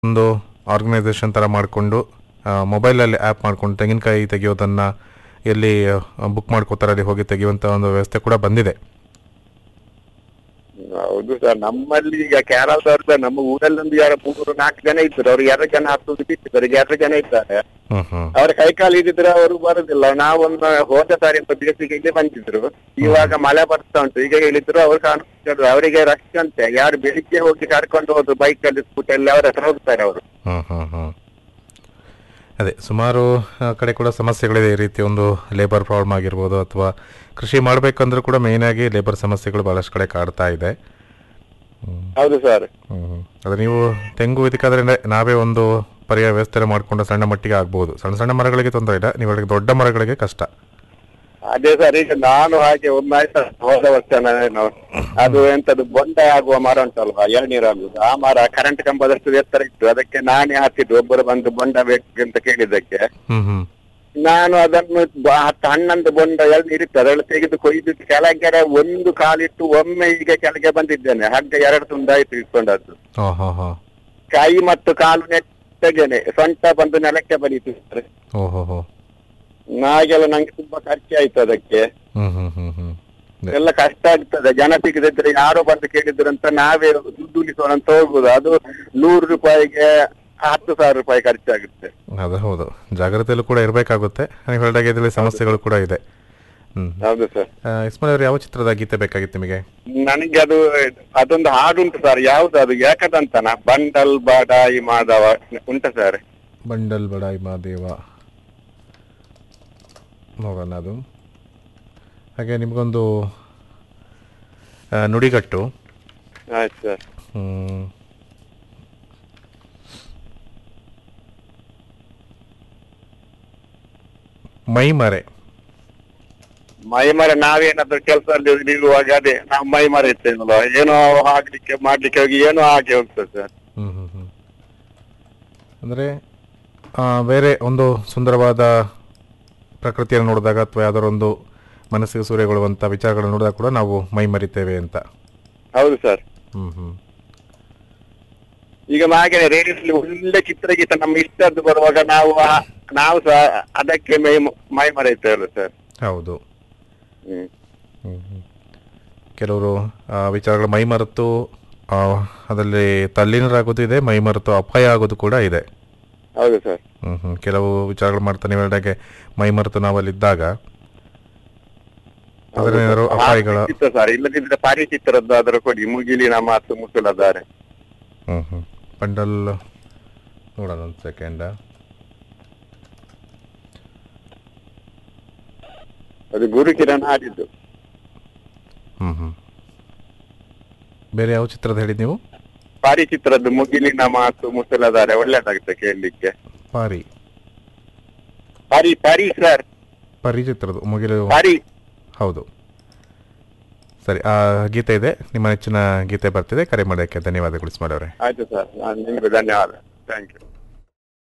ಒಂದು ಆರ್ಗನೈಸೇಷನ್ ಥರ ಮಾಡಿಕೊಂಡು ಮೊಬೈಲಲ್ಲಿ ಆ್ಯಪ್ ಮಾಡ್ಕೊಂಡು ತೆಂಗಿನಕಾಯಿ ತೆಗೆಯೋದನ್ನು ಎಲ್ಲಿ ಬುಕ್ ಮಾಡ್ಕೋತಾರೆ ಅಲ್ಲಿ ಹೋಗಿ ತೆಗೆಯುವಂಥ ಒಂದು ವ್ಯವಸ್ಥೆ ಕೂಡ ಬಂದಿದೆ ಹೌದು ಸರ್ ನಮ್ಮಲ್ಲಿ ಈಗ ಕೇರಳದವ್ರು ನಮ್ಮ ಊರಲ್ಲಿ ಒಂದು ಯಾರು ಮೂರು ನಾಲ್ಕು ಜನ ಇದ್ರು ಅವ್ರು ಎರಡು ಜನ ಹತ್ತುದು ಬಿಟ್ಟಿದ್ದಾರೆ ಈಗ ಎರಡು ಜನ ಇದ್ದಾರೆ ಹ್ಞೂ ಹ್ಞೂ ಅವ್ರ ಕೈ ಕಾಲು ಇದ್ದಿದ್ರೆ ಅವರು ಬರುದಿಲ್ಲ ನಾವೊಂದು ಹೋದ ಸಾರಿ ಅಂತ ಬೇಸಿಗೆ ಇಲ್ಲಿ ಬಂದಿದ್ರು ಇವಾಗ ಮಳೆ ಬರ್ತಾ ಉಂಟು ಈಗ ಹೇಳಿದ್ರು ಅವ್ರು ಕಾಣಿಸ್ತಾರೆ ಅವರಿಗೆ ರಶ್ ಅಂತೆ ಯಾರು ಬೆಳಿಗ್ಗೆ ಹೋಗಿ ಕರ್ಕೊಂಡು ಹೋದ್ರು ಬೈಕ್ ಅಲ್ಲಿ ಸ್ಕೂಟಲ್ಲಿ ಅವ್ರ ಹತ್ರ ಹೋಗ್ತಾರೆ ಅವರು ಹ್ಞೂ ಹ್ಞೂ ಹ್ಞೂ ಅದೇ ಸುಮಾರು ಆ, ಕಡೆ ಕೂಡ ಸಮಸ್ಯೆಗಳಿದೆ ಈ ರೀತಿ ಒಂದು ಲೇಬರ್ ಪ್ರಾಬ್ಲಮ್ ಆಗಿರ್ಬೋದು ಅಥವಾ ಕೃಷಿ ಮಾಡಬೇಕಂದ್ರೂ ಕೂಡ ಮೇಯ್ನಾಗಿ ಲೇಬರ್ ಸಮಸ್ಯೆಗಳು ಭಾಳಷ್ಟು ಕಡೆ ಕಾಡ್ತಾ ಇದೆ ಹೌದು ಸರ್ ಹ್ಮ್. ಅದು ನೀವು ತೆಂಗು ಇದಕ್ಕಾದ್ರೆ ನೆ- ನಾವೇ ಒಂದು ಪರ್ಯಾಯ ವ್ಯವಸ್ಥೆ ಮಾಡಿಕೊಂಡು ಸಣ್ಣ ಮಟ್ಟಿಗೆ ಆಗ್ಬೋದು ಸಣ್ಣ ಸಣ್ಣ ಮರಗಳಿಗೆ ತೊಂದರೆ ಇಲ್ಲ ನೀವು ಹೇಳಿದ ದೊಡ್ಡ ಮರಗಳಿಗೆ ಕಷ್ಟ ಅದೇ ಸರ್ ಈಗ ನಾನು ಹಾಗೆ ಒಮ್ಮಾಯ್ತು ಹೋದ ವರ್ಷ ನಾನು ಅದು ಎಂತದು ಬೊಂಡ ಆಗುವ ಮರ ಉಂಟಲ್ವಾ ಎಳ್ನೀರು ಆ ಮರ ಕರೆಂಟ್ ಕಂಬದಷ್ಟು ಎತ್ತರ ಇತ್ತು ಅದಕ್ಕೆ ನಾನೇ ಹಾಕಿದ್ದು ಒಬ್ಬರು ಬಂದು ಬೊಂಡ ಬೇಕು ಅಂತ ಕೇಳಿದ್ದಕ್ಕೆ ಹ್ಮ್ ಹ್ಮ್ ನಾನು ಅದನ್ನು ಬ- ಹತ್ತು ಹನ್ನೊಂದು ಬೊಂಡ ಎಳ್ನೀರು ಇತ್ತು ಅದನ್ನು ತೆಗೆದು ಕೊಯ್ದು ಕೆಳಗಡೆ ಒಂದು ಕಾಲಿಟ್ಟು ಒಮ್ಮೆ ಈಗ ಕೆಳಗೆ ಬಂದಿದ್ದೇನೆ ಹಗ್ಗ ಎರಡು ತುಂಡಾಯ್ತು ಇಟ್ಕೊಂಡದ್ದು ಹೋ ಹೋ ಹೋ ಕೈ ಮತ್ತು ಕಾಲು ನೆಟ್ಟಗೇನೆ ಸೊಂಟ ಬಂದು ನೆಲಕ್ಕೆ ಬರೀತು ಸರ್. ಓ ಹೋ ಹೋ ಹಾಗೆಲ್ಲ ನಂಗೆ ತುಂಬಾ ಖರ್ಚು ಆಯ್ತು ಅದಕ್ಕೆ ಹ್ಮ್ ಹ್ಮ್ ಹ್ಮ್ ಹ್ಮ್ ಅದೇ. ಎಲ್ಲ ಕಷ್ಟ ಆಗ್ತದೆ ಜನ ಸಿಗದಿದ್ರೆ ಯಾರೋ ಬಂದು ಕೇಳಿದ್ರು ಅಂತ ನಾವೇ ದುಡ್ಡು ಉಳಿಸೋಣ ಅಂತ ಹೋಗುದು ಅದು ನೂರು ರೂಪಾಯಿಗೆ ಹತ್ತು ಸಾವಿರ ರೂಪಾಯಿ ಖರ್ಚಾಗುತ್ತೆ ಅದು ಹೌದು ಜಾಗ್ರತೆಯಲ್ಲೂ ಕೂಡ ಇರಬೇಕಾಗುತ್ತೆ ನೀವು ಹೇಳಿದಾಗೆ ಇದರಲ್ಲಿ ಸಮಸ್ಯೆಗಳು ಕೂಡ ಇದೆ ಹ್ಮ್ ಹೌದು ಸರ್ ಆ, ಇಸ್ಮಾಯಿಲ್ ಅವ್ರು ಯಾವ ಚಿತ್ರದ ಗೀತೆ ಬೇಕಾಗಿತ್ತು ನಿಮಗೆ ನನಗೆ ಅದು ಅದೊಂದು ಹಾಡುಂಟು ಸರ್ ಯಾವ್ದು ಅದು ಯಾಕದಂತನ ಬಂಡಲ್ ಬಾಡಾಯಿ ಮಾಧವ ಉಂಟ ಸರ್ ಬಂಡಲ್ ಬಡಾಯಿ ಮಾದೇವ ನೋಡೋಣ ಅದು ಹಾಗೆ ನಿಮಗೊಂದು ಆ, ನುಡಿಗಟ್ಟು ಆಯ್ತು ಸರ್ ಹ್ಮ್. ಮೈಮರೆ ಮೈ ಮರ ನಾವೇನಾದ್ರೂ ಕೆಲಸದಲ್ಲಿ ಇರುವಾಗ ಅದೇ ನಾವು ಮೈ ಮರ ಇರ್ತೇವಲ್ಲ ಏನೋ ಆಗ್ಲಿಕ್ಕೆ ಮಾಡ್ಲಿಕ್ಕೆ ಹೋಗಿ ಏನೋ ಹಾಗೆ ಹೋಗ್ತದೆ ಸರ್ ಹ್ಮ್ ಹ್ಮ್ ಹ್ಮ್. ಅಂದ್ರೆ ಆ, ಬೇರೆ ಒಂದು ಸುಂದರವಾದ ಪ್ರಕೃತಿಯನ್ನು ನೋಡಿದಾಗ ಅಥವಾ ಯಾವ್ದಾದ್ರು ಒಂದು ಮನಸ್ಸಿಗೆ ಸೂರೆಗೊಳ್ಳುವಂಥ ವಿಚಾರಗಳನ್ನು ನೋಡಿದಾಗ ಕೂಡ ನಾವು ಮೈ ಮರಿತೇವೆ ಅಂತ ಹೌದು ಸರ್ ಹ್ಮ್ ಹ್ಮ್ ಈಗ ಹಾಗೆ ರೇಡಿಯೋದಲ್ಲಿ ಒಳ್ಳೆ ಚಿತ್ರಗೀತ ನಮ್ಮ ಇಷ್ಟದ್ದು ಬರುವಾಗ ನಾವು ಆ- ನಾವು ಸಹ ಅದಕ್ಕೆ ಮೈ ಮೈ ಮರೆಯುತ್ತೇವಲ್ಲ ಸರ್ ಹೌದು ಹ್ಮ್ ಹ್ಮ್ ಹ್ಮ್. ಕೆಲವರು ಆ, ವಿಚಾರಗಳು ಮೈ ಮರೆತು ಆ, ಅದರಲ್ಲಿ ತಲ್ಲೀನರಾಗೋದು ಇದೆ ಮೈ ಮರೆತು ಅಪಾಯ ಆಗೋದು ಕೂಡ ಇದೆ ಹೌದು ಸರ್ ಹ್ಮ್ ಹ್ಮ್. ಕೆಲವು ವಿಚಾರಗಳು ಮಾಡ್ತಾ ನೀವು ಹೇಳಿದಾಗೆ ಮೈ ಮರೆತು ನಾವಲ್ಲಿದ್ದಾಗ ಅದರೇನಾದ್ರು ಅಪಾಯಗಳ ಚಿತ್ರ ಸರ್ ಇಲ್ಲದಿದ್ರೆ ಪಾರಿ ಚಿತ್ರದ್ದು ಅದರ ಕೊಡಿ ಮುಗಿಲಿನ ಮಾತು ಮುಸುಲದಾರೆ ಹ್ಮ್ ಹ್ಮ್ ಬಂಡಲ್ ನೋಡೋಣ ಒಂದು ಸೆಕೆಂಡ ಅದು ಗುರುಕಿರಣ್ ಹಾಡಿದ್ದು ಹ್ಮ್ ಹ್ಮ್ ಬೇರೆ ಯಾವ ಚಿತ್ರದ ಹೇಳಿದ್ ನೀವು ಪಾರಿ ಚಿತ್ರದ್ದು ಮುಗಿಲಿನ ಮಾತು ಮುಸುಲದಾರೆ ಒಳ್ಳೇದಾಗುತ್ತೆ ಕೇಳಲಿಕ್ಕೆ ಪಾರಿ ಪಾರಿ ಪಾರಿ ಸರ್ ಪರಿ ಚಿತ್ರದ್ದು ಮುಗಿಲು ಪಾರಿ ಹೌದು ಸರಿ ಆ ಗೀತೆ ಇದೆ ನಿಮ್ಮ ನೆಚ್ಚಿನ ಗೀತೆ ಬರ್ತಿದೆ ಕರೆ ಮಾಡೋಕ್ಕೆ ಧನ್ಯವಾದಗಳು ಮಾಡವ್ರೆ ಆಯ್ತು ಸರ್ ನಾನು ನಿಮ್ಗೆ ಧನ್ಯವಾದ ಥ್ಯಾಂಕ್ ಯು